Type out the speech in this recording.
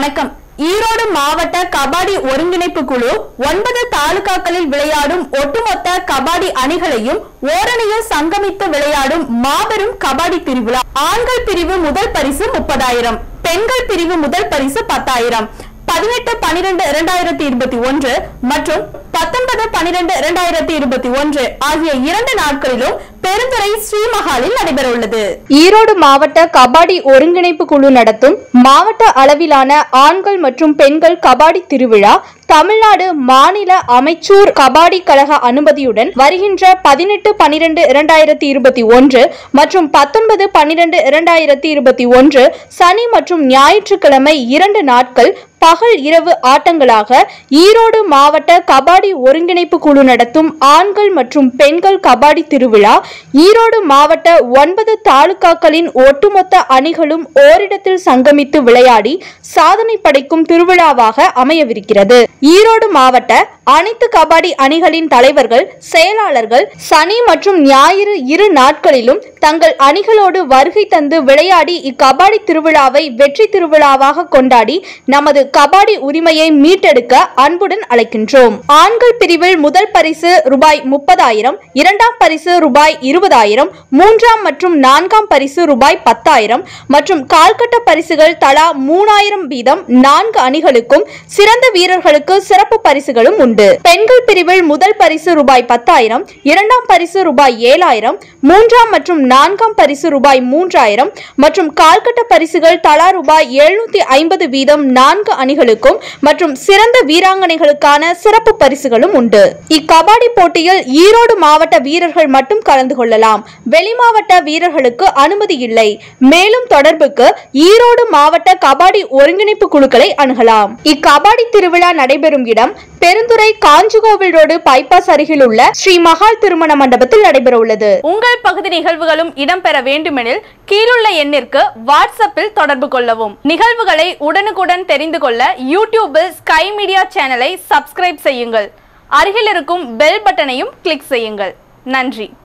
வணக்கம் ஈரோடு மாவட்ட கபாடி ஒருங்கிணைப்பு குழு ஒன்பது தாலுகாக்களில் விளையாடும் ஒட்டுமொத்த கபாடி அணிகளையும் ஓரணியில் சங்கமித்து விளையாடும் மாபெரும் கபாடி திருவிழா ஆண்கள் பிரிவு முதல் பரிசு முப்பதாயிரம் பெண்கள் பிரிவு முதல் பரிசு பத்தாயிரம் பதினெட்டு பனிரெண்டு இரண்டாயிரத்தி இருபத்தி ஒன்று மற்றும் பத்தொன்பது பனிரெண்டு இரண்டாயிரத்தி இருபத்தி ஒன்று ஆகிய இரண்டு நாட்களிலும் பெருந்துறை ஸ்ரீமஹாலில் நடைபெற உள்ளது ஈரோடு மாவட்ட கபாடி ஒருங்கிணைப்பு குழு நடத்தும் மாவட்ட அளவிலான ஆண்கள் மற்றும் பெண்கள் கபாடி திருவிழா தமிழ்நாடு மாநில அமைச்சூர் கபாடி கழக அனுமதியுடன் வருகின்ற பதினெட்டு பனிரெண்டு இரண்டாயிரத்தி இருபத்தி ஒன்று மற்றும் பத்தொன்பது பன்னிரண்டு இரண்டாயிரத்தி இருபத்தி ஒன்று சனி மற்றும் ஞாயிற்றுக்கிழமை இரண்டு நாட்கள் பகல் இரவு ஆட்டங்களாக ஈரோடு மாவட்ட கபாடி ஒருங்கிணைப்பு குழு நடத்தும் ஆண்கள் மற்றும் பெண்கள் கபாடி திருவிழா ஈரோடு மாவட்ட ஒன்பது தாலுகாக்களின் ஒட்டுமொத்த அணிகளும் ஓரிடத்தில் சங்கமித்து விளையாடி சாதனை படைக்கும் திருவிழாவாக அமையவிருக்கிறது ஈரோடு மாவட்ட அனைத்து கபாடி அணிகளின் தலைவர்கள் செயலாளர்கள் சனி மற்றும் ஞாயிறு இரு நாட்களிலும் தங்கள் அணிகளோடு வருகை தந்து விளையாடி இக்கபாடி திருவிழாவை வெற்றி திருவிழாவாக கொண்டாடி நமது கபாடி உரிமையை மீட்டெடுக்க அன்புடன் அழைக்கின்றோம் ஆண்கள் பிரிவில் முதல் பரிசு ரூபாய் முப்பதாயிரம் இரண்டாம் பரிசு ரூபாய் இருபதாயிரம் மூன்றாம் மற்றும் நான்காம் பரிசு ரூபாய் பத்தாயிரம் மற்றும் கால்கட்ட பரிசுகள் தலா மூணாயிரம் வீதம் நான்கு அணிகளுக்கும் சிறந்த வீரர்களுக்கு சிறப்பு பரிசுகளும் உண்டு பெண்கள் பிரிவில் முதல் பரிசு ரூபாய் பத்தாயிரம் இரண்டாம் பரிசு ரூபாய் ஏழாயிரம் மூன்றாம் மற்றும் நான்காம் பரிசு ரூபாய் மூன்றாயிரம் மற்றும் கால்கட்ட பரிசுகள் தலா ரூபாய் எழுநூத்தி ஐம்பது வீதம் நான்கு அணிகளுக்கும் மற்றும் சிறந்த வீராங்கனைகளுக்கான சிறப்பு பரிசுகளும் உண்டு இக்கபாடி போட்டியில் ஈரோடு மாவட்ட வீரர்கள் மட்டும் கலந்து கொள்ளலாம் வெளி மாவட்ட வீரர்களுக்கு அனுமதி இல்லை மேலும் தொடர்புக்கு ஈரோடு மாவட்ட கபாடி ஒருங்கிணைப்பு குழுக்களை அணுகலாம் இக்கபாடி திருவிழா நடைபெறும் இடம் பெருந்துறை காஞ்சிகோவில் ரோடு பைபாஸ் அருகில் உள்ள ஸ்ரீ மகால் திருமண மண்டபத்தில் நடைபெற உள்ளது உங்கள் பகுதி நிகழ்வுகளும் இடம்பெற வேண்டுமெனில் கீழுள்ள எண்ணிற்கு வாட்ஸ்அப்பில் தொடர்பு கொள்ளவும் நிகழ்வுகளை உடனுக்குடன் தெரிந்து கொள்ள யூடியூபில் ஸ்கை மீடியா சேனலை சப்ஸ்கிரைப் செய்யுங்கள் அருகில் இருக்கும் பெல் பட்டனையும் கிளிக் செய்யுங்கள் நன்றி